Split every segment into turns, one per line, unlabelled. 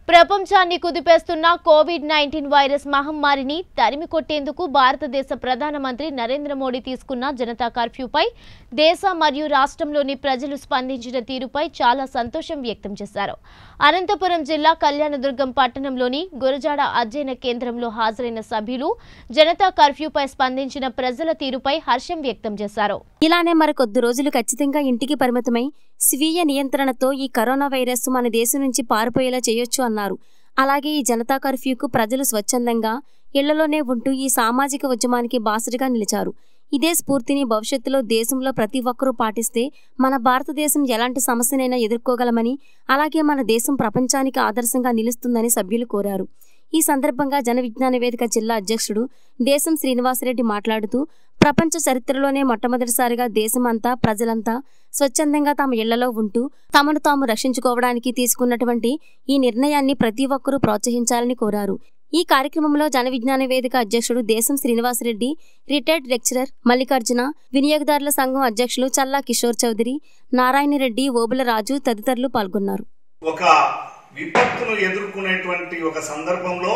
ప్రపంచాన్ని కుదిపేస్తున్న Covid nineteen virus మహమ్మారిని తరిమి కొట్టేందుకు భారతదేశ ప్రధానమంత్రి నరేంద్ర మోడీ తీసుకున్న జనతా కర్ఫ్యూపై దేశ మరియు రాష్ట్రంలోని ప్రజలు స్పందించిన తీరుపై చాలా సంతోషం వ్యక్తం చేశారు అనంతపురం జిల్లా కళ్యాణదుర్గం పట్టణంలోని గురజాడ అధ్యయన కేంద్రంలో హాజరైన సభ్యులు జనతా కర్ఫ్యూపై స్పందించిన ప్రజల తీరుపై హర్షం వ్యక్తం చేశారు
ఇలానే మరి కొద్ది రోజులు ఖచ్చితంగా ఇంటికి పరిమితమై స్వీయ నియంత్రణతో ఈ కరోనా వైరస్ మన దేశం నుంచి పారిపోయేలా చేయొచ్చు అన్నారు అలాగే ఈ జనతా కర్ఫ్యూకు ప్రజలు స్వచ్ఛందంగా ఇళ్లలోనే ఉంటూ ఈ సామాజిక ఉద్యమానికి బాసటగా నిలిచారు ఇదే స్ఫూర్తిని భవిష్యత్తులో దేశంలో ప్రతి ఒక్కరూ పాటిస్తే మన భారతదేశం ఎలాంటి సమస్యనైనా ఎదుర్కోగలమని అలాగే మన దేశం ప్రపంచానికి ఆదర్శంగా నిలుస్తుందని సభ్యులు కోరారు ఈ సందర్భంగా జన విజ్ఞాన వేదిక జిల్లా అధ్యక్షుడు దేశం శ్రీనివాసరెడ్డి మాట్లాడుతూ ప్రపంచ చరిత్రలోనే మొట్టమొదటిసారిగా దేశమంతా ప్రజలంతా స్వచ్ఛందంగా తమ ఇళ్లలో ఉంటూ తమను తాము రక్షించుకోవడానికి తీసుకున్నటువంటి ఈ నిర్ణయాన్ని ప్రతి ఒక్కరూ ప్రోత్సహించాలని కోరారు ఈ కార్యక్రమంలో జన విజ్ఞాన వేదిక అధ్యక్షుడు దేశం శ్రీనివాసరెడ్డి రిటైర్డ్ లెక్చరర్ మల్లికార్జున వినియోగదారుల సంఘం అధ్యక్షులు చల్లా కిషోర్ చౌదరి నారాయణరెడ్డి ఓబుల రాజు తదితరులు పాల్గొన్నారు
ఒక విపత్తును ఎదుర్కొనేటువంటి ఒక సందర్భంలో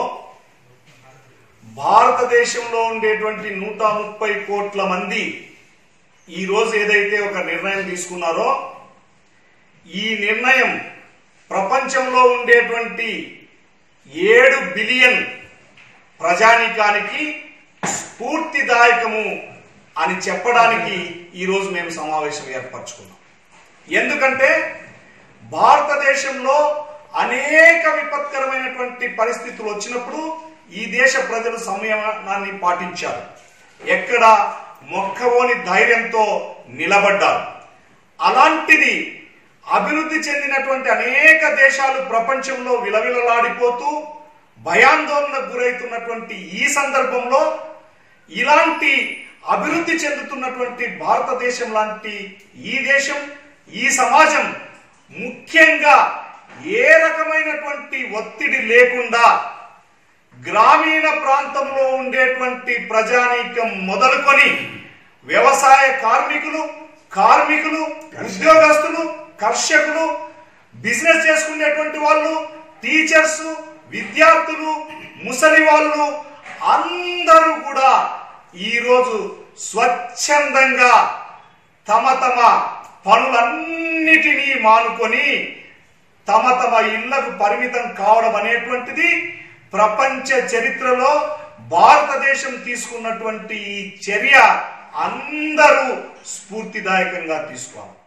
భారతదేశంలో ఉండేటువంటి నూట ముప్పై కోట్ల మంది ఈ రోజు ఏదైతే ఒక నిర్ణయం తీసుకున్నారో ఈ నిర్ణయం ప్రపంచంలో ఉండేటువంటి ఏడు బిలియన్ ప్రజానీకానికి స్ఫూర్తిదాయకము అని చెప్పడానికి ఈరోజు మేము సమావేశం ఏర్పరచుకున్నాం ఎందుకంటే భారతదేశంలో అనేక విపత్కరమైనటువంటి పరిస్థితులు వచ్చినప్పుడు ఈ దేశ ప్రజలు సంయమనాన్ని పాటించారు ఎక్కడ మొక్కవోని ధైర్యంతో నిలబడ్డారు అలాంటిది అభివృద్ధి చెందినటువంటి అనేక దేశాలు ప్రపంచంలో విలవిలలాడిపోతూ భయాందోళనకు గురవుతున్నటువంటి ఈ సందర్భంలో ఇలాంటి అభివృద్ధి చెందుతున్నటువంటి భారతదేశం లాంటి ఈ దేశం ఈ సమాజం ముఖ్యంగా ఏ రకమైనటువంటి ఒత్తిడి లేకుండా గ్రామీణ ప్రాంతంలో ఉండేటువంటి ప్రజానీకం మొదలుకొని వ్యవసాయ కార్మికులు కార్మికులు ఉద్యోగస్తులు కర్షకులు బిజినెస్ చేసుకునేటువంటి వాళ్ళు టీచర్స్ విద్యార్థులు ముసలి వాళ్ళు అందరూ కూడా ఈరోజు స్వచ్ఛందంగా తమ తమ పనులన్నిటినీ మానుకొని తమ తమ ఇళ్లకు పరిమితం కావడం అనేటువంటిది ప్రపంచ చరిత్రలో భారతదేశం తీసుకున్నటువంటి ఈ చర్య అందరూ స్ఫూర్తిదాయకంగా తీసుకోవాలి